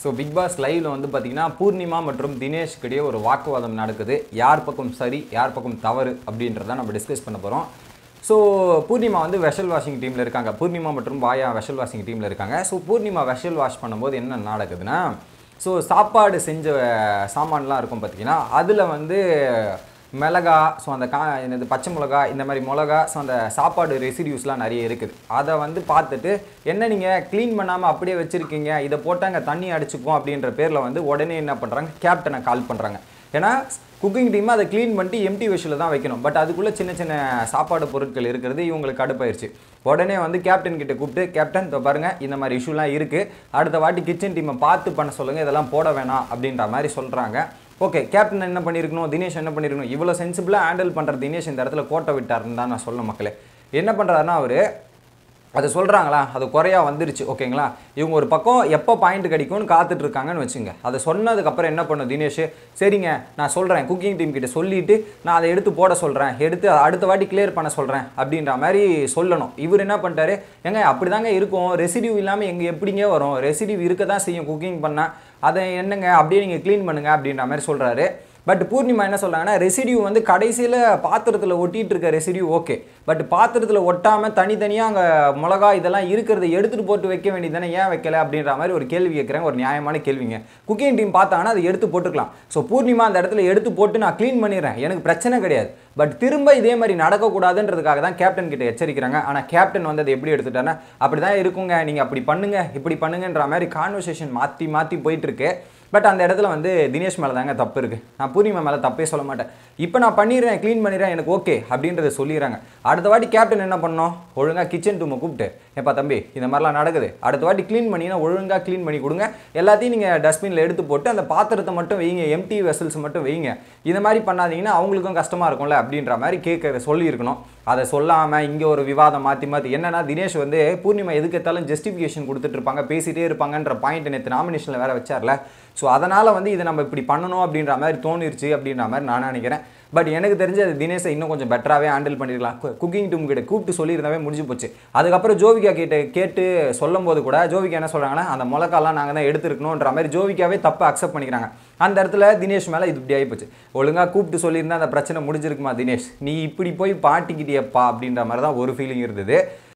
so big pass லைவ்ல வந்து பார்த்தீங்கன்னா பூர்ணிமா மற்றும் தினேஷ்க்கு இடையே ஒரு வாக்குவாதம் நடக்குது யார் பக்கம் சரி யார் பக்கம் தவறு அப்படின்றத நம்ம டிஸ்கஸ் பண்ண போகிறோம் ஸோ பூர்ணிமா வந்து வெஷல் வாஷிங் டீமில் இருக்காங்க பூர்ணிமா மற்றும் பாயா வெஷல் வாஷிங் டீமில் இருக்காங்க ஸோ பூர்ணிமா வெஷல் வாஷ் பண்ணும்போது என்ன நடக்குதுன்னா ஸோ சாப்பாடு செஞ்ச சாமான்லாம் இருக்கும் பார்த்தீங்கன்னா அதில் வந்து மிளகா ஸோ அந்த கா என்னது பச்சை மிளகா இந்த மாதிரி மிளகா ஸோ அந்த சாப்பாடு ரெசிடியூஸ்லாம் நிறைய இருக்குது அதை வந்து பார்த்துட்டு என்ன நீங்கள் க்ளீன் பண்ணாமல் அப்படியே வச்சுருக்கீங்க இதை போட்டாங்க தண்ணி அடிச்சுக்கும் அப்படின்ற பேரில் வந்து உடனே என்ன பண்ணுறாங்க கேப்டனை கால் பண்ணுறாங்க ஏன்னா குக்கிங் டீம் அதை க்ளீன் பண்ணிட்டு எம்டி விஷயில் தான் வைக்கணும் பட் அதுக்குள்ளே சின்ன சின்ன சாப்பாடு பொருட்கள் இருக்கிறது இவங்களுக்கு கடுப்பாயிருச்சு உடனே வந்து கேப்டன் கிட்ட கூப்பிட்டு கேப்டன் இப்போ பாருங்கள் இந்த மாதிரி இஷ்யூலாம் இருக்குது அடுத்த வாட்டி கிச்சன் டீமை பார்த்து பண்ண சொல்லுங்கள் இதெல்லாம் போட வேணாம் அப்படின்ற மாதிரி சொல்கிறாங்க ஓகே கேப்டன் என்ன பண்ணியிருக்கணும் தினேஷ் என்ன பண்ணியிருக்கணும் இவ்வளோ சென்சிபிளாக ஹேண்டில் பண்ணுற தினேஷ் இந்த இடத்துல கோட்டை விட்டாருன்னு தான் நான் சொல்ல மக்களே என்ன பண்ணுறாருன்னா அவர் அது சொல்கிறாங்களா அது குறையா வந்துருச்சு ஓகேங்களா இவங்க ஒரு பக்கம் எப்போ பாயிண்ட் கிடைக்கும்னு காத்துட்டு இருக்காங்கன்னு வச்சுங்க அதை சொன்னதுக்கப்புறம் என்ன பண்ணும் தினேஷ் சரிங்க நான் சொல்கிறேன் குக்கிங் டீம் கிட்ட சொல்லிட்டு நான் அதை எடுத்து போட சொல்கிறேன் எடுத்து அடுத்த வாட்டி கிளியர் பண்ண சொல்கிறேன் அப்படின்ற மாதிரி சொல்லணும் இவர் என்ன பண்ணிட்டாரு ஏங்க அப்படி தாங்க இருக்கும் ரெசிடியூ இல்லாமல் எங்கே எப்படிங்க வரும் ரெசிடியூ இருக்க தான் செய்யும் குக்கிங் பண்ணால் அதை என்னங்க அப்படியே நீங்கள் க்ளீன் பண்ணுங்க அப்படின்ற மாதிரி சொல்கிறாரு பட் பூர்ணிமா என்ன சொல்றாங்கன்னா ரெசிடியூ வந்து கடைசியில் பாத்திரத்தில் ஒட்டிட்டு இருக்க ரெசிடியூ ஓகே பட் பாத்திரத்தில் ஒட்டாமல் தனித்தனியாக அங்கே மிளகா இதெல்லாம் இருக்கிறத எடுத்துகிட்டு போட்டு வைக்க வேண்டியதானே ஏன் வைக்கல அப்படின்ற மாதிரி ஒரு கேள்வி கேட்குறாங்க ஒரு நியாயமான கேள்விங்க குக்கிங் டீம் பார்த்தாங்கன்னா அதை எடுத்து போட்டுக்கலாம் ஸோ பூர்ணிமா அந்த இடத்துல எடுத்து போட்டு நான் க்ளீன் பண்ணிடுறேன் எனக்கு பிரச்சனை கிடையாது பட் திரும்ப இதே மாதிரி நடக்கக்கூடாதுன்றதுக்காக தான் கேப்டன் கிட்ட எச்சரிக்கிறாங்க ஆனால் கேப்டன் வந்து அதை எப்படி எடுத்துட்டாருன்னா அப்படி தான் இருக்குங்க நீங்கள் அப்படி பண்ணுங்க இப்படி பண்ணுங்கன்ற மாதிரி கான்வர்சேஷன் மாற்றி மாற்றி போயிட்டு இருக்கு பட் அந்த இடத்துல வந்து தினேஷ் மேலே தாங்க தப்பு இருக்குது நான் பூர்ணிமா மேலே தப்பே சொல்ல மாட்டேன் இப்போ நான் பண்ணிடுறேன் க்ளீன் பண்ணிடுறேன் எனக்கு ஓகே அப்படின்றத சொல்லிடுறாங்க அடுத்த வாட்டி கேப்டன் என்ன பண்ணோம் ஒழுங்காக கிச்சன் ரூமை கூப்பிட்டு ஏப்பா தம்பி இந்த மாதிரிலாம் நடக்குது அடுத்த வாட்டி க்ளீன் பண்ணினா ஒழுங்காக க்ளீன் பண்ணி கொடுங்க எல்லாத்தையும் நீங்கள் டஸ்ட்பினில் எடுத்து போட்டு அந்த பாத்திரத்தை மட்டும் வைங்க எம்டி வெசல்ஸ் மட்டும் வைங்க இந்த மாதிரி பண்ணாதீங்கன்னா அவங்களுக்கும் கஷ்டமாக இருக்கும்ல அப்படின்ற மாதிரி கேட்க சொல்லியிருக்கணும் அதை சொல்லாமல் இங்கே ஒரு விவாதம் மாற்றி மாற்றி என்னன்னா தினேஷ் வந்து பூர்ணிமா எதுக்கு எடுத்தாலும் ஜஸ்டிஃபிகேஷன் கொடுத்துட்டு இருப்பாங்க பேசிட்டே இருப்பாங்கன்ற பாயிண்ட் நேற்று நாமினேஷனில் வேற வச்சார்ல ஸோ அதனால் வந்து இதை நம்ம இப்படி பண்ணணும் அப்படின்ற மாதிரி தோணிருச்சு அப்படின்ற மாதிரி நான் நினைக்கிறேன் பட் எனக்கு தெரிஞ்ச அது தினேஷை இன்னும் கொஞ்சம் பெட்டராகவே ஹேண்டில் பண்ணிருக்கலாம் குக்கிங் டீம் கிட்ட கூப்பிட்டு சொல்லியிருந்தாவே முடிஞ்சு போச்சு அதுக்கப்புறம் ஜோவிகா கிட்ட கேட்டு சொல்லும் போது கூட ஜோவிகா என்ன சொல்கிறாங்கன்னா அந்த மிளகாலாம் நாங்கள் தான் எடுத்துருக்கணுன்ற மாதிரி ஜோவிகாவே தப்பை அக்செப்ட் பண்ணிக்கிறாங்க அந்த இடத்துல தினேஷ் மேலே இது இப்படி ஆகிப்போச்சு ஒழுங்காக கூப்பிட்டு சொல்லியிருந்தா அந்த பிரச்சனை முடிஞ்சிருக்குமா தினேஷ் நீ இப்படி போய் பாட்டிக்கிட்டியப்பா அப்படின்ற மாதிரி தான் ஒரு ஃபீலிங் இருந்தது